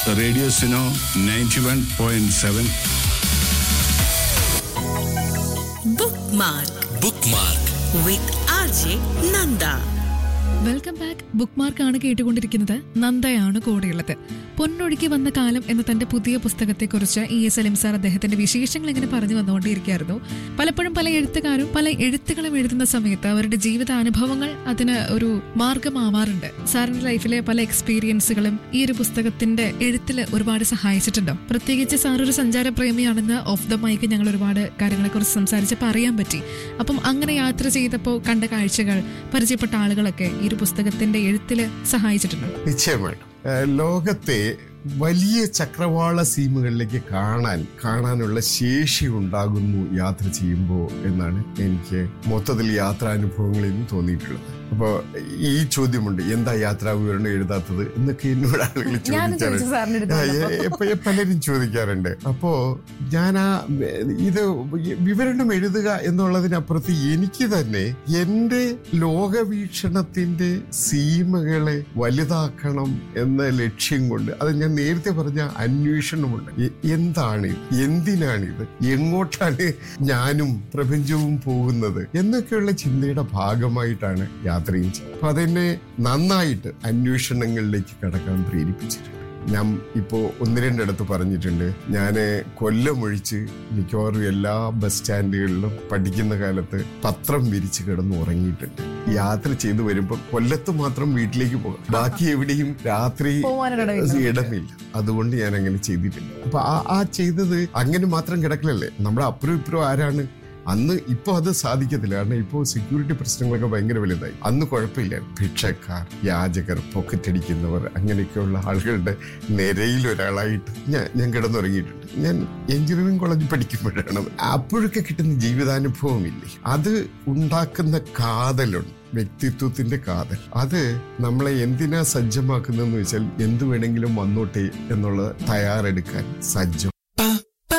Radio Sino 91.7. bookmark bookmark with RJ Nanda. Welcome back ബുക്ക് മാർക്കാണ് കേട്ടുകൊണ്ടിരിക്കുന്നത് നന്ദയാണ് കൂടെയുള്ളത് പൊന്നൊഴുക്കി വന്ന കാലം എന്ന തന്റെ പുതിയ പുസ്തകത്തെക്കുറിച്ച് ഇ എസ് എലിം സാർ അദ്ദേഹത്തിന്റെ വിശേഷങ്ങൾ ഇങ്ങനെ പറഞ്ഞു വന്നുകൊണ്ടിരിക്കുകയായിരുന്നു പലപ്പോഴും പല എഴുത്തുകാരും പല എഴുത്തുകളും എഴുതുന്ന സമയത്ത് അവരുടെ ജീവിതാനുഭവങ്ങൾ അതിന് ഒരു മാർഗമാവാറുണ്ട് സാറിന്റെ ലൈഫിലെ പല എക്സ്പീരിയൻസുകളും ഈ ഒരു പുസ്തകത്തിന്റെ എഴുത്തിൽ ഒരുപാട് സഹായിച്ചിട്ടുണ്ടോ പ്രത്യേകിച്ച് സാർ ഒരു സഞ്ചാരപ്രേമിയാണെന്ന് ഓഫ് ദ മൈക്ക് ഞങ്ങൾ ഒരുപാട് കാര്യങ്ങളെക്കുറിച്ച് സംസാരിച്ചപ്പോൾ അറിയാൻ പറ്റി അപ്പം അങ്ങനെ യാത്ര ചെയ്തപ്പോൾ കണ്ട കാഴ്ചകൾ പരിചയപ്പെട്ട ആളുകളൊക്കെ ഈ ഒരു പുസ്തകത്തിന്റെ എഴുത്തില് സഹായിച്ചിട്ടുണ്ട് നിശ്ചയമായിട്ടും ഏഹ് ലോകത്തെ വലിയ ചക്രവാള സീമകളിലേക്ക് കാണാൻ കാണാനുള്ള ശേഷി ഉണ്ടാകുന്നു യാത്ര ചെയ്യുമ്പോൾ എന്നാണ് എനിക്ക് മൊത്തത്തിൽ യാത്രാനുഭവങ്ങളിൽ നിന്ന് തോന്നിയിട്ടുള്ളത് അപ്പോൾ ഈ ചോദ്യമുണ്ട് എന്താ യാത്രാ വിവരണം എഴുതാത്തത് എന്നൊക്കെ എന്നോട് ആളുകൾ ഞാനും ചോദിച്ചു സാറിന്റെ അടുത്ത് ആ, എ- എപ്പ- എ- പലരും ചോദിക്കാറുണ്ട് അപ്പോ ഞാൻ ആ ഇത് വിവരണം എഴുതുക എന്നുള്ളതിനപ്പുറത്ത് എനിക്ക് തന്നെ എന്റെ ലോകവീക്ഷണത്തിന്റെ സീമകളെ വലുതാക്കണം എന്ന ലക്ഷ്യം കൊണ്ട് അത് ഞാൻ നേരത്തെ പറഞ്ഞ അന്വേഷണമുണ്ട് എ- എന്താണിത് എന്തിനാണിത് എങ്ങോട്ടാണ് ഞാനും പ്രപഞ്ചവും പോകുന്നത് എന്നൊക്കെയുള്ള ചിന്തയുടെ ഭാഗമായിട്ടാണ് യാത്രയും ചെയ്യുന്നത് അപ്പൊ അതെന്നെ നന്നായിട്ട് അന്വേഷണങ്ങളിലേക്ക് കടക്കാൻ പ്രേരിപ്പിച്ചിട്ടുണ്ട് ഞാൻ ഇപ്പോ ഒന്ന് രണ്ടിടത്ത് പറഞ്ഞിട്ടുണ്ട് ഞാൻ കൊല്ലമൊഴിച്ച് മിക്കവാറും എല്ലാ ബസ് സ്റ്റാൻഡുകളിലും പഠിക്കുന്ന കാലത്ത് പത്രം വിരിച്ച് കിടന്ന് ഉറങ്ങിയിട്ടുണ്ട് യാത്ര ചെയ്തു വരുമ്പോൾ കൊല്ലത്ത് മാത്രം വീട്ടിലേക്ക് പോകാം ബാക്കി എവിടെയും രാത്രി ഇടമില്ല അതുകൊണ്ട് ഞാൻ അങ്ങനെ ചെയ്തിട്ടില്ല അപ്പൊ ആ ആ ചെയ്തത് അങ്ങനെ മാത്രം കിടക്കലല്ലേ നമ്മുടെ അപ്പുറം ഇപ്പുറം ആരാണ് അന്ന് ഇപ്പൊ അത് സാധിക്കത്തില്ല കാരണം ഇപ്പോ സെക്യൂരിറ്റി പ്രശ്നങ്ങളൊക്കെ ഭയങ്കര വലുതായി അന്ന് കുഴപ്പമില്ല ഭിക്ഷക്കാർ യാചകർ പോക്കറ്റ് അടിക്കുന്നവർ അങ്ങനെയൊക്കെയുള്ള ആളുകളുടെ നിരയിൽ ഒരാളായിട്ട് ഞാൻ ഞാൻ കിടന്നുറങ്ങിയിട്ടുണ്ട് ഞാൻ എഞ്ചിനീയറിംഗ് കോളേജിൽ പഠിക്കുമ്പോഴാണ് അപ്പോഴൊക്കെ കിട്ടുന്ന ജീവിതാനുഭവം ഇല്ലേ അത് ഉണ്ടാക്കുന്ന കാതലുണ്ട് വ്യക്തിത്വത്തിന്റെ കാതൽ അത് നമ്മളെ എന്തിനാ സജ്ജമാക്കുന്നതെന്ന് വെച്ചാൽ എന്ത് വേണമെങ്കിലും വന്നോട്ടെ എന്നുള്ള തയ്യാറെടുക്കാൻ സജ്ജം